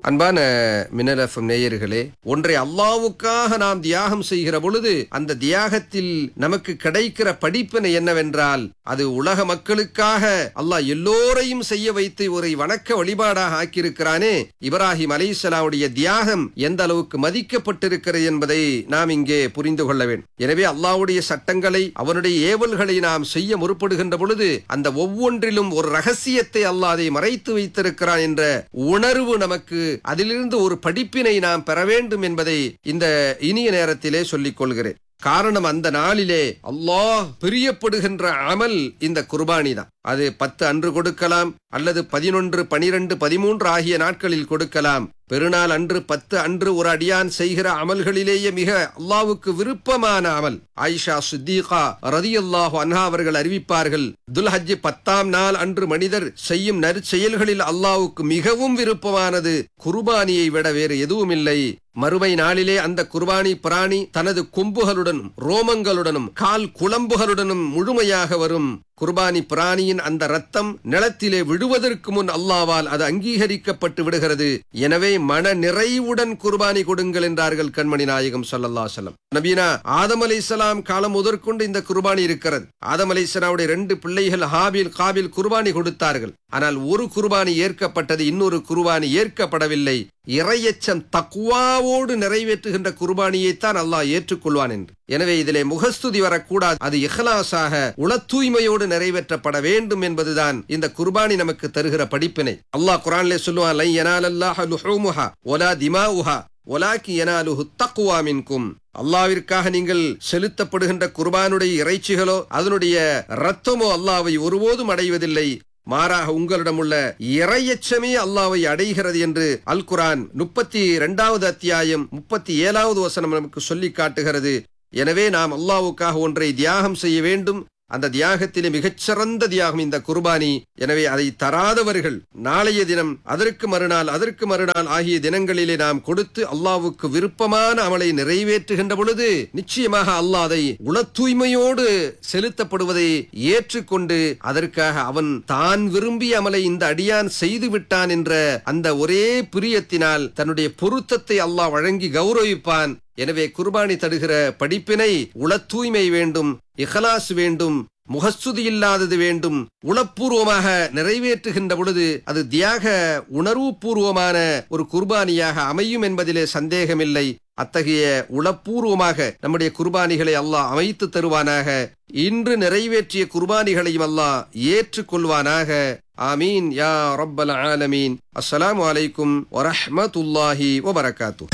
அன்பான மினலஃபம் நேயர்களே ஒன்றை அல்லாவுக்காக நாம் தியாகம் செய்கிற பொழுது அந்த தியாகத்தில் நமக்கு கிடைக்கிற படிப்பினை என்னவென்றால் அது உலக மக்களுக்காக அல்லாஹ் எல்லோரையும் செய்ய வைத்து ஒரு வணக்க வழிபாடாக ஆக்கியிருக்கிறானே இப்ராஹிம் அலைசலாவுடைய தியாகம் எந்த அளவுக்கு மதிக்கப்பட்டிருக்கிறது என்பதை நாம் இங்கே புரிந்து கொள்ள வேண்டும் எனவே அல்லாஹ்வுடைய சட்டங்களை அவனுடைய ஏவல்களை நாம் செய்ய முற்படுகின்ற பொழுது அந்த ஒவ்வொன்றிலும் ஒரு ரகசியத்தை அல்லாஹ் அதை மறைத்து வைத்திருக்கிறான் என்ற உணர்வு நமக்கு அதிலிருந்து ஒரு படிப்பினை நாம் பெற வேண்டும் என்பதை இந்த இனிய நேரத்திலே சொல்லிக் கொள்கிறேன் காரணம் அந்த நாளிலே அல்லாஹ் பிரியப்படுகின்ற அமல் இந்த குர்பானி தான் அது பத்து அன்று கொடுக்கலாம் அல்லது பதினொன்று பனிரெண்டு பதிமூன்று ஆகிய நாட்களில் கொடுக்கலாம் பெருநாள் அன்று பத்து அன்று ஒரு அடியான் செய்கிற அமல்களிலேயே மிக அல்லாவுக்கு விருப்பமான அமல் ஆயிஷா சித்திகா ரதியல்லாஹு அன்ஹா அவர்கள் அறிவிப்பார்கள் துல்ஹஜ் பத்தாம் நாள் அன்று மனிதர் செய்யும் நற்செயல்களில் அல்லாவுக்கு மிகவும் விருப்பமானது குர்பானியை விட வேறு எதுவும் இல்லை மறுமை நாளிலே அந்த குர்பானி பிராணி தனது கொம்புகளுடனும் ரோமங்களுடனும் கால் குழம்புகளுடனும் முழுமையாக வரும் குர்பானி பிராணியின் அந்த ரத்தம் நிலத்திலே விடுவதற்கு முன் அல்லாவால் அது அங்கீகரிக்கப்பட்டு விடுகிறது எனவே மன நிறைவுடன் குர்பானி கொடுங்கள் என்றார்கள் கண்மணி நாயகம் சல்லல்லா செல்லம் நபீனா ஆதம் அலை காலம் முதற்கொண்டு இந்த குர்பானி இருக்கிறது ஆதம் அலை ரெண்டு பிள்ளைகள் ஹாபில் காபில் குர்பானி கொடுத்தார்கள் ஆனால் ஒரு குர்பானி ஏற்கப்பட்டது இன்னொரு குர்பானி ஏற்கப்படவில்லை இறையச்சம் தக்குவாவோடு நிறைவேற்றுகின்ற குர்பானியைத்தான் அல்லாஹ் ஏற்றுக்கொள்வான் என்று எனவே இதிலே முகஸ்துதி வரக்கூடாது அது இஹ்லாஸாக உள தூய்மையோடு நிறைவேற்றப்பட வேண்டும் என்பதுதான் இந்த குர்பானி நமக்கு தருகிற படிப்பினை அல்லாஹ் குரான்லே சொல்லுவான் லை யனாலல்லாஹ லுஹூமுஹா வலா திமாஉஹா ஒலாக்கி எனாலுஹு தக்குவா மின்கும் அல்லாவிற்காக நீங்கள் செலுத்தப்படுகின்ற குர்பானுடைய இறைச்சிகளோ அதனுடைய ரத்தமோ அல்லாவை ஒருபோதும் அடைவதில்லை மாறாக உங்களிடம் உள்ள இறையச்சமே அல்லாவை அடைகிறது என்று அல் குரான் முப்பத்தி இரண்டாவது அத்தியாயம் முப்பத்தி ஏழாவது வசனம் நமக்கு சொல்லி காட்டுகிறது எனவே நாம் அல்லாவுக்காக ஒன்றை தியாகம் செய்ய வேண்டும் அந்த தியாகத்திலே மிகச்சிறந்த தியாகம் இந்த குர்பானி எனவே அதை தராதவர்கள் நாளைய தினம் அதற்கு மறுநாள் அதற்கு மறுநாள் ஆகிய தினங்களிலே நாம் கொடுத்து அல்லாவுக்கு விருப்பமான அமலை நிறைவேற்றுகின்ற பொழுது நிச்சயமாக அல்லாஹ் அதை உள தூய்மையோடு செலுத்தப்படுவதை ஏற்றுக்கொண்டு அதற்காக அவன் தான் விரும்பிய அமலை இந்த அடியான் செய்து விட்டான் என்ற அந்த ஒரே பிரியத்தினால் தன்னுடைய பொருத்தத்தை அல்லாஹ் வழங்கி கௌரவிப்பான் எனவே குர்பானி தருகிற படிப்பினை உள தூய்மை வேண்டும் இஹலாஸ் வேண்டும் முகஸ்துதி இல்லாதது வேண்டும் உளப்பூர்வமாக நிறைவேற்றுகின்ற பொழுது அது தியாக உணர்வுபூர்வமான ஒரு குர்பானியாக அமையும் என்பதிலே சந்தேகமில்லை அத்தகைய உளப்பூர்வமாக நம்முடைய குர்பானிகளை அல்லாஹ் அமைத்து தருவானாக இன்று நிறைவேற்றிய குர்பானிகளையும் அல்லாஹ் ஏற்றுக்கொள்வானாக ஆமீன் யா ரப்பல் ஆலமீன் அஸ்ஸலாமு அலைக்கும் வரஹ்மத்துல்லாஹி வபரகாத்து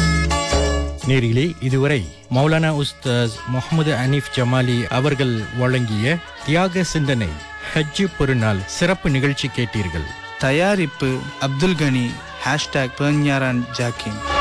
நேரிலே இதுவரை மௌலானா உஸ்தாஸ் முகமது அனீஃப் ஜமாலி அவர்கள் வழங்கிய தியாக சிந்தனை ஹஜ்ஜு பெருநாள் சிறப்பு நிகழ்ச்சி கேட்டீர்கள் தயாரிப்பு அப்துல் கனி ஹேஷ்டாக் பேஞ்ஞாரான் ஜாக்கின்